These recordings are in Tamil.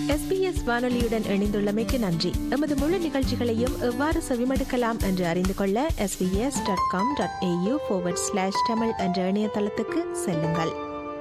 எஸ்பிஎஸ் வானொலியுடன் இணைந்துள்ளமைக்கு நன்றி எமது முழு நிகழ்ச்சிகளையும் எவ்வாறு செவிமடுக்கலாம் என்று அறிந்து கொள்ள SBS dot com dot AU slash Tamil என்ற இணையதளத்துக்கு செல்லுங்கள்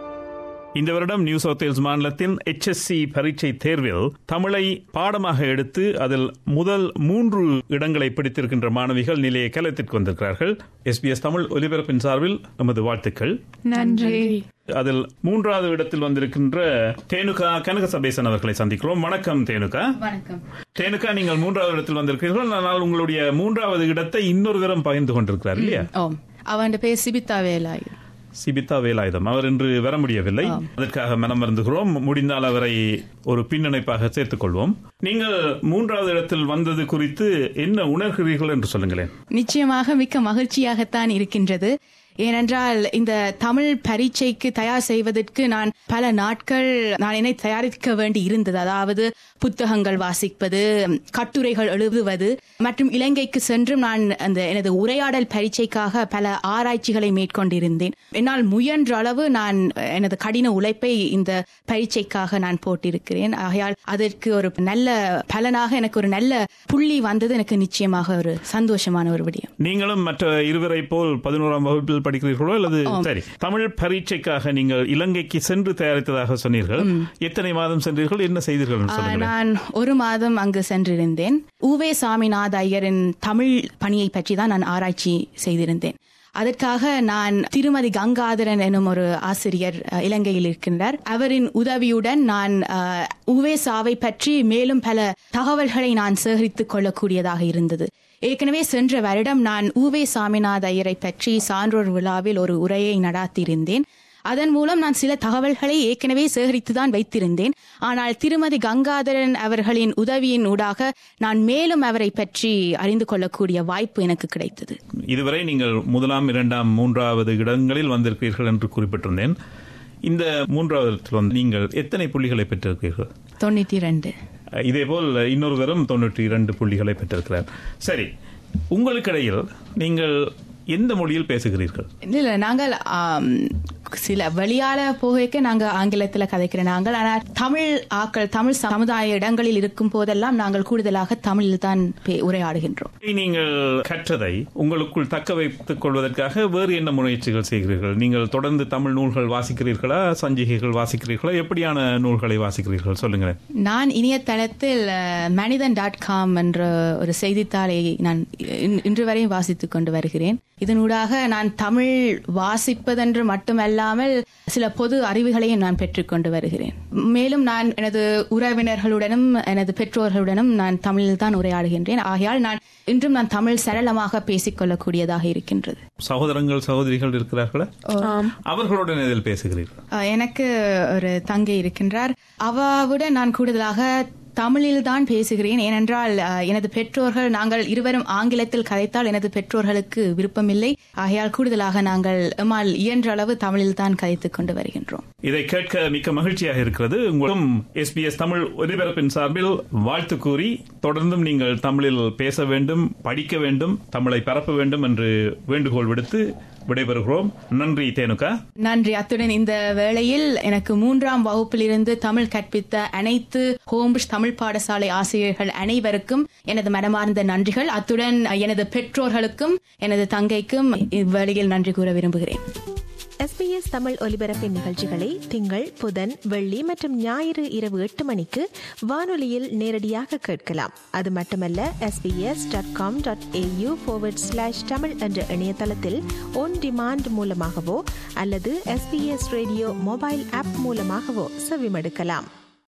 இந்த வருடம் நியூ சவுத் வேல்ஸ் மாநிலத்தின் HSC பரீட்சை தேர்வில் தமிழை பாடமாக எடுத்து அதில் முதல் மூன்று இடங்களை பிடித்திருக்கின்ற மாணவிகள் நிலைய கலத்திற்கு வந்திருக்கிறார்கள் எஸ்பிஎஸ் தமிழ் ஒலிபரப்பின் சார்பில் நமது வாழ்த்துக்கள் நன்றி அதில் மூன்றாவது இடத்தில் வந்திருக்கின்ற தேனுகா கனக சபேசன் அவர்களை சந்திக்கிறோம் வணக்கம் தேனுகா வணக்கம் தேனுகா நீங்கள் மூன்றாவது இடத்தில் வந்திருக்கிறீர்கள் ஆனால் உங்களுடைய மூன்றாவது இடத்தை இன்னொரு தரம் பகிர்ந்து கொண்டிருக்கிறார் இல்லையா ஓம் அவன் பேர் சிபிதா வேலாய் சிபிதா வேலாயுதம் அவர் இன்று வர முடியவில்லை அதற்காக மனம் வருந்துகிறோம் முடிந்தால் அவரை ஒரு பின்னணைப்பாக சேர்த்துக் கொள்வோம் நீங்கள் மூன்றாவது இடத்தில் வந்தது குறித்து என்ன உணர்கிறீர்கள் என்று சொல்லுங்களேன் நிச்சயமாக மிக்க மகிழ்ச்சியாகத்தான் இருக்கின்றது ஏனென்றால் இந்த தமிழ் பரீட்சைக்கு தயார் செய்வதற்கு நான் பல நாட்கள் நான் என்னை தயாரிக்க வேண்டி இருந்தது அதாவது புத்தகங்கள் வாசிப்பது கட்டுரைகள் எழுதுவது மற்றும் இலங்கைக்கு சென்றும் நான் அந்த எனது உரையாடல் பரீட்சைக்காக பல ஆராய்ச்சிகளை மேற்கொண்டிருந்தேன் என்னால் முயன்ற அளவு நான் எனது கடின உழைப்பை இந்த பரீட்சைக்காக நான் போட்டிருக்கிறேன் ஆகையால் அதற்கு ஒரு நல்ல பலனாக எனக்கு ஒரு நல்ல புள்ளி வந்தது எனக்கு நிச்சயமாக ஒரு சந்தோஷமான ஒரு விடயம் நீங்களும் மற்ற இருவரை போல் பதினோராம் வகுப்பில் படிக்கிறீர்களோ அல்லது சரி தமிழ் பரீட்சைக்காக நீங்கள் இலங்கைக்கு சென்று தயாரித்ததாக சொன்னீர்கள் எத்தனை மாதம் சென்றீர்கள் என்ன செய்தீர்கள் என்று சொல்லுங்களேன் நான் ஒரு மாதம் அங்கு சென்றிருந்தேன் உவே சாமிநாத ஐயரின் தமிழ் பணியை பற்றி தான் நான் ஆராய்ச்சி செய்திருந்தேன் அதற்காக நான் திருமதி கங்காதரன் எனும் ஒரு ஆசிரியர் அஹ், இலங்கையில் இருக்கின்றார் அவரின் உதவியுடன் நான் அஹ், உவே சாவை பற்றி மேலும் பல தகவல்களை நான் சேகரித்துக் கொள்ளக்கூடியதாக இருந்தது ஏற்கனவே சென்ற வருடம் நான் உவே சாமிநாத ஐயரை பற்றி சான்றோர் விழாவில் ஒரு உரையை நடாத்தியிருந்தேன் அதன் மூலம் நான் சில தகவல்களை ஏற்கனவே சேகரித்துதான் வைத்திருந்தேன் ஆனால் திருமதி கங்காதரன் அவர்களின் உதவியின் ஊடாக நான் மேலும் அவரை பற்றி அறிந்து கொள்ளக்கூடிய வாய்ப்பு எனக்கு கிடைத்தது இதுவரை நீங்கள் முதலாம் இரண்டாம் மூன்றாவது இடங்களில் வந்திருக்கிறீர்கள் என்று குறிப்பிட்டிருந்தேன் இந்த மூன்றாவது இடத்தில் வந்து நீங்கள் எத்தனை புள்ளிகளை பெற்றிருக்கிறீர்கள் தொண்ணூத்தி ரெண்டு இதேபோல் இன்னொருவரும் தொண்ணூற்றி இரண்டு புள்ளிகளை பெற்றிருக்கிறார் சரி உங்களுக்கிடையில் நீங்கள் எந்த மொழியில் பேசுகிறீர்கள் இல்ல நாங்கள் ஆம், சில வெளியால போகைக்கு நாங்க ஆங்கிலத்துல கதைக்கிற நாங்கள் ஆனால் தமிழ் ஆக்கள் தமிழ் சமுதாய இடங்களில் இருக்கும் போதெல்லாம் நாங்கள் கூடுதலாக தமிழில் தான் பே- உரையாடுகின்றோம் நீங்கள் கற்றதை உங்களுக்குள் தக்க வைத்துக் கொள்வதற்காக வேறு என்ன முயற்சிகள் செய்கிறீர்கள் நீங்கள் தொடர்ந்து தமிழ் நூல்கள் வாசிக்கிறீர்களா சஞ்சிகைகள் வாசிக்கிறீர்களா எப்படியான நூல்களை வாசிக்கிறீர்கள் சொல்லுங்களேன் நான் இணையதளத்தில் அஹ், மனிதன் டாட் காம் என்ற ஒரு செய்தித்தாளை நான் இன்- இன்று வரை வாசித்துக் கொண்டு வருகிறேன் இதனூடாக நான் தமிழ் வாசிப்பதென்று மட்டுமல்லாமல் சில பொது அறிவுகளையும் நான் பெற்றுக்கொண்டு வருகிறேன் மேலும் நான் எனது உறவினர்களுடனும் எனது பெற்றோர்களுடனும் நான் தமிழில் தான் உரையாடுகின்றேன் ஆகையால் நான் இன்றும் நான் தமிழ் சரளமாக பேசிக்கொள்ளக்கூடியதாக இருக்கின்றது சகோதரங்கள் சகோதரிகள் இருக்கிறார்களா அவர்களுடன் இதில் பேசுகிறீர்கள் அஹ் எனக்கு ஒரு தங்கை இருக்கின்றார் அவாவுடன் நான் கூடுதலாக தமிழில் தான் பேசுகிறேன் ஏனென்றால் அஹ், எனது பெற்றோர்கள் நாங்கள் இருவரும் ஆங்கிலத்தில் கதைத்தால் எனது பெற்றோர்களுக்கு விருப்பமில்லை ஆகையால் கூடுதலாக நாங்கள் எம்மால் இயன்ற அளவு தமிழில் தான் கதைத்துக் கொண்டு வருகின்றோம் இதை கேட்க மிக்க மகிழ்ச்சியாக இருக்கிறது உங்களும் எஸ்பிஎஸ் தமிழ் ஒலிபரப்பின் சார்பில் வாழ்த்து கூறி தொடர்ந்தும் நீங்கள் தமிழில் பேச வேண்டும் படிக்க வேண்டும் தமிழை பரப்ப வேண்டும் என்று வேண்டுகோள் விடுத்து விடைபெறுகிறோம் நன்றி தேனுகா நன்றி அத்துடன் இந்த வேளையில் எனக்கு மூன்றாம் வகுப்பிலிருந்து தமிழ் கற்பித்த அனைத்து ஹோம்பிஷ் தமிழ் பாடசாலை ஆசிரியர்கள் அனைவருக்கும் எனது மனமார்ந்த நன்றிகள் அத்துடன் எனது பெற்றோர்களுக்கும் எனது தங்கைக்கும் இவ்வேளையில் நன்றி கூற விரும்புகிறேன் எஸ்பிஎஸ் தமிழ் ஒலிபரப்பின் நிகழ்ச்சிகளை திங்கள் புதன் வெள்ளி மற்றும் ஞாயிறு இரவு எட்டு மணிக்கு வானொலியில் நேரடியாக கேட்கலாம் அது மட்டுமல்ல SBS dot com dot AU slash Tamil என்ற இணையதளத்தில் ஒன் டிமாண்ட் மூலமாகவோ அல்லது எஸ்பிஎஸ் ரேடியோ மொபைல் ஆப் மூலமாகவோ செவிமடுக்கலாம்